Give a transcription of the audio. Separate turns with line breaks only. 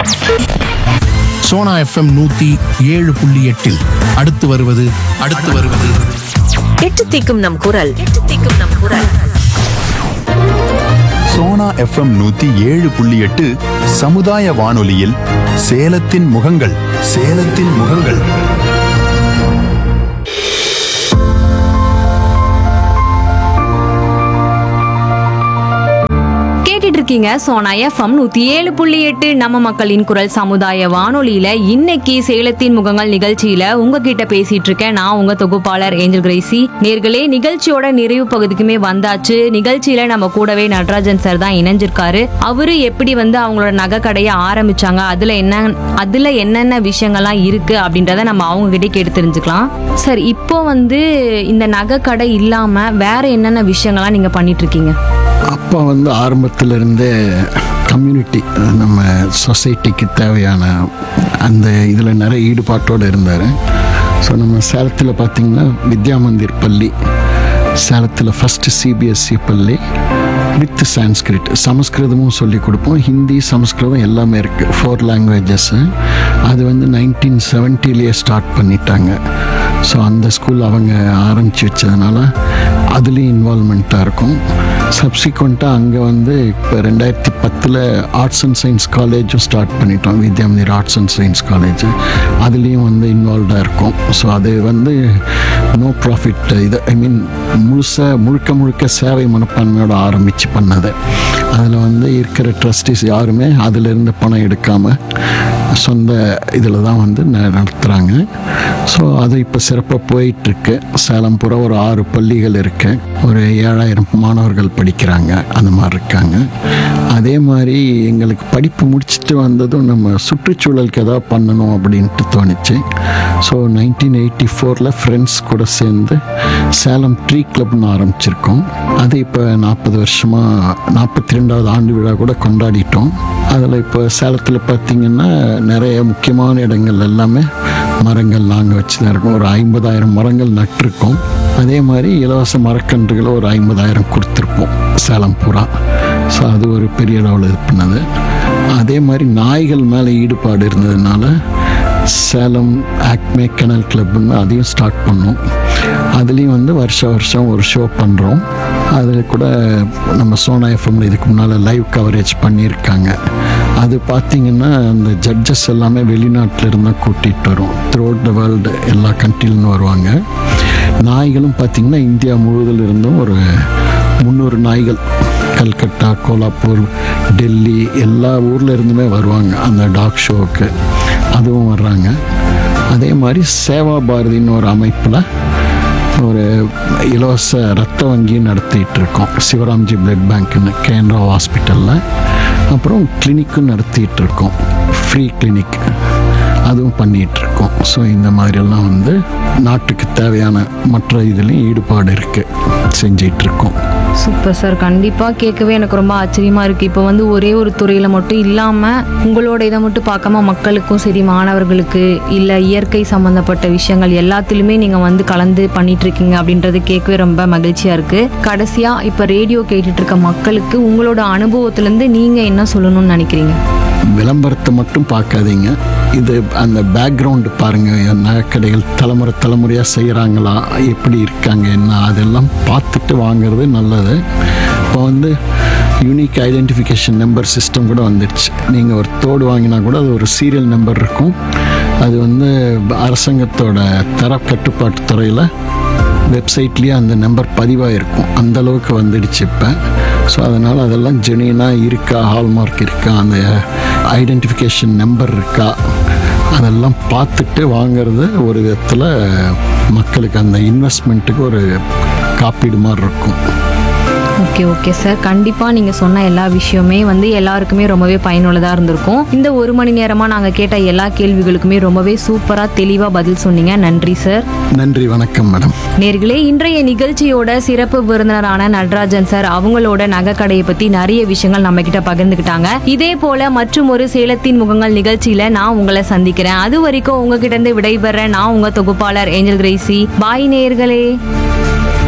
Sona FM நூத்தி ஏழு புள்ளி எட்டில் அடுத்து வருவது அடுத்து வருவது
எட்டு தீக்கும் நம் குரல் எட்டு தீக்கும் நம் குரல்
சோனா எஃப்எம் நூத்தி ஏழு புள்ளி எட்டு சமுதாய வானொலியில் சேலத்தின் முகங்கள் சேலத்தின் முகங்கள்
கேட்டுட்டு இருக்கீங்க சோனா எஃப்எம் நூத்தி ஏழு புள்ளி எட்டு நம்ம மக்களின் குரல் சமுதாய வானொலியில இன்னைக்கு சேலத்தின் முகங்கள் நிகழ்ச்சியில உங்ககிட்ட பேசிட்டு இருக்கேன் நான் உங்க தொகுப்பாளர் ஏஞ்சல் கிரேசி நேர்களே நிகழ்ச்சியோட நிறைவு பகுதிக்குமே வந்தாச்சு நிகழ்ச்சியில நம்ம கூடவே நடராஜன் சார் தான் இணைஞ்சிருக்காரு அவரு எப்படி வந்து அவங்களோட நகை கடையை ஆரம்பிச்சாங்க அதுல என்ன அதுல என்னென்ன விஷயங்கள்லாம் இருக்கு அப்படின்றத நம்ம அவங்க கிட்டே கேட்டு தெரிஞ்சுக்கலாம் சார் இப்போ வந்து இந்த நகை கடை இல்லாம வேற என்னென்ன விஷயங்கள்லாம் நீங்க பண்ணிட்டு இருக்கீங்க
அப்பா வந்து ஆரம்பத்துல இருந்தே கம்யூனிட்டி நம்ம சொசைட்டிக்கு தேவையான அந்த இதில் நிறைய ஈடுபாட்டோடு இருந்தார் ஸோ நம்ம சேலத்தில் பார்த்திங்கன்னா வித்யா மந்திர் பள்ளி சேலத்தில் ஃபஸ்ட்டு சிபிஎஸ்சி பள்ளி வித் சான்ஸ்கிரிட் சமஸ்கிருதமும் சொல்லி கொடுப்போம் ஹிந்தி சமஸ்கிருதம் எல்லாமே இருக்குது ஃபோர் லாங்குவேஜஸ்ஸு அது வந்து நைன்டீன் செவன்ட்டிலேயே ஸ்டார்ட் பண்ணிட்டாங்க ஸோ அந்த ஸ்கூல் அவங்க ஆரம்பித்து வச்சதுனால அதுலேயும் இன்வால்மெண்ட்டாக இருக்கும் சப்சிக்வெண்ட்டாக அங்கே வந்து இப்போ ரெண்டாயிரத்தி பத்தில் ஆர்ட்ஸ் அண்ட் சயின்ஸ் காலேஜும் ஸ்டார்ட் பண்ணிட்டோம் Vidyamandir arts and science college அதுலேயும் வந்து இன்வால்வ்டாக இருக்கும் ஸோ அது வந்து நோ ப்ராஃபிட் இது ஐ மீன் முழுசாக முழுக்க முழுக்க சேவை மனப்பான்மையோட ஆரம்பித்து பண்ணது அதில் வந்து இருக்கிற ட்ரஸ்டிஸ் யாருமே அதில் இருந்து பணம் எடுக்காமல் சொந்த இதில் தான் வந்து ந- நடத்துகிறாங்க ஸோ அது இப்போ சிறப்பாக போயிட்டுருக்கு சேலம் புற ஒரு ஆறு பள்ளிகள் இருக்கு ஒரு ஏழாயிரம் மாணவர்கள் படிக்கிறாங்க அந்த மாதிரி இருக்காங்க அதே மாதிரி எங்களுக்கு படிப்பு முடிச்சுட்டு வந்ததும் நம்ம சுற்றுச்சூழலுக்கு ஏதாவது பண்ணணும் அப்படின்ட்டு தோணுச்சு ஸோ நைன்டீன் எயிட்டி ஃபோரில் ஃப்ரெண்ட்ஸ் கூட சேர்ந்து சேலம் ட்ரீ கிளப்னு ஆரம்பிச்சிருக்கோம் அது இப்போ நாற்பது வருஷமாக நாற்பத்தி ரெண்டாவது ஆண்டு விழா கூட கொண்டாடிட்டோம் அதில் இப்போ சேலத்தில் பார்த்தீங்கன்னா நிறைய முக்கியமான இடங்கள் எல்லாமே மரங்கள் நாங்கள் வச்சு தான் இருக்கோம் ஒரு ஐம்பதாயிரம் மரங்கள் நட்டிருக்கோம் அதே மாதிரி இலவச மரக்கன்றுகளை ஒரு ஐம்பதாயிரம் கொடுத்துருப்போம் சேலம் பூரா ஸோ அது ஒரு பெரிய அளவில் இது பண்ணது அதே மாதிரி நாய்கள் மேலே ஈடுபாடு இருந்ததுனால சேலம் ஆக்மே கெனல் கிளப்னு அதையும் ஸ்டார்ட் பண்ணோம் அதுலேயும் வந்து வருஷம் வருஷம் ஒரு ஷோ பண்ணுறோம் அதில் கூட நம்ம சோனா எஃப்எம்ல இதுக்கு முன்னால் லைவ் கவரேஜ் பண்ணியிருக்காங்க அது பார்த்தீங்கன்னா அந்த ஜட்ஜஸ் எல்லாமே வெளிநாட்டில் இருந்தால் கூட்டிகிட்டு வரும் த்ரூ த வேர்ல்டு எல்லா கண்ட்ரிலேருந்து வருவாங்க நாய்களும் பார்த்திங்கன்னா இந்தியா முழுவதில் இருந்தும் ஒரு முந்நூறு நாய்கள் கல்கட்டா கோலாப்பூர் டெல்லி எல்லா ஊரில் இருந்துமே வருவாங்க அந்த டாக் ஷோவுக்கு அதுவும் வர்றாங்க அதே மாதிரி சேவா பாரதின்னு ஒரு அமைப்பில் ஒரு இலவச ரத்த வங்கி நடத்திட்டு இருக்கோம் சிவராம்ஜி பிளட் பேங்க்னு கேன்ரா ஹாஸ்பிட்டலில் அப்புறம் கிளினிக்கும் நடத்திட்டு இருக்கோம் ஃப்ரீ கிளினிக் அதுவும் பண்ணிட்டு இருக்கோம் ஸோ இந்த மாதிரியெல்லாம் வந்து நாட்டுக்கு தேவையான மற்ற இதுலேயும் ஈடுபாடு இருக்குது செஞ்சிட்டு இருக்கோம்
சூப்பர் சார் கண்டிப்பா கேட்கவே எனக்கு ரொம்ப ஆச்சரியமா இருக்கு இப்போ வந்து ஒரே ஒரு துறையில மட்டும் இல்லாம உங்களோட இதை மட்டும் பார்க்காம மக்களுக்கும் சரி மாணவர்களுக்கு இல்ல இயற்கை சம்பந்தப்பட்ட விஷயங்கள் எல்லாத்திலுமே நீங்க வந்து கலந்து பண்ணிட்டு இருக்கீங்க அப்படின்றது கேட்கவே ரொம்ப மகிழ்ச்சியா இருக்கு கடைசியா இப்ப ரேடியோ கேட்டுட்டு இருக்க மக்களுக்கு உங்களோட அனுபவத்துல இருந்து நீங்க என்ன சொல்லணும்னு நினைக்கிறீங்க
விளம்பரத்தை மட்டும் பார்க்காதீங்க இது அந்த பேக்ரவுண்டு பாருங்கள் நகைக்கடைகள் தலைமுறை தலைமுறையாக செய்கிறாங்களா எப்படி இருக்காங்க என்ன அதெல்லாம் பார்த்துட்டு வாங்குறது நல்லது இப்போ வந்து யூனிக் ஐடென்டிஃபிகேஷன் நம்பர் சிஸ்டம் கூட வந்துடுச்சு நீங்கள் ஒரு தோடு வாங்கினா கூட அது ஒரு சீரியல் நம்பர் இருக்கும் அது வந்து அரசாங்கத்தோட தர கட்டுப்பாட்டு துறையில் வெப்சைட்லேயே அந்த நம்பர் பதிவாக இருக்கும் அந்த அளவுக்கு வந்துடுச்சு இப்போ ஸோ அதனால் அதெல்லாம் ஜெனியனாக இருக்கா ஹால்மார்க் இருக்கா அந்த ஐடென்டிஃபிகேஷன் நம்பர் இருக்கா அதெல்லாம் பார்த்துட்டு வாங்குறது ஒரு விதத்தில் மக்களுக்கு அந்த இன்வெஸ்ட்மெண்ட்டுக்கு ஒரு காப்பீடு மாதிரி இருக்கும்
ஓகே ஓகே சார் கண்டிப்பா நீங்க சொன்ன எல்லா விஷயமே வந்து எல்லாருக்குமே ரொம்பவே பயனுள்ளதா இருந்திருக்கும் இந்த ஒரு மணி நேரமா நாங்க கேட்ட எல்லா கேள்விகளுக்குமே ரொம்பவே சூப்பரா தெளிவா பதில் சொன்னீங்க நன்றி சார்
நன்றி வணக்கம் மேடம்
நேர்களே இன்றைய நிகழ்ச்சியோட சிறப்பு விருந்தினரான நடராஜன் சார் அவங்களோட நகைக்கடையை பத்தி நிறைய விஷயங்கள் நம்ம கிட்ட பகிர்ந்துக்கிட்டாங்க இதே போல மற்றும் ஒரு சேலத்தின் முகங்கள் நிகழ்ச்சியில நான் உங்களை சந்திக்கிறேன் அது வரைக்கும் உங்ககிட்ட இருந்து விடைபெற நான் உங்க தொகுப்பாளர் ஏஞ்சல் கிரேசி பாய் நேர்களே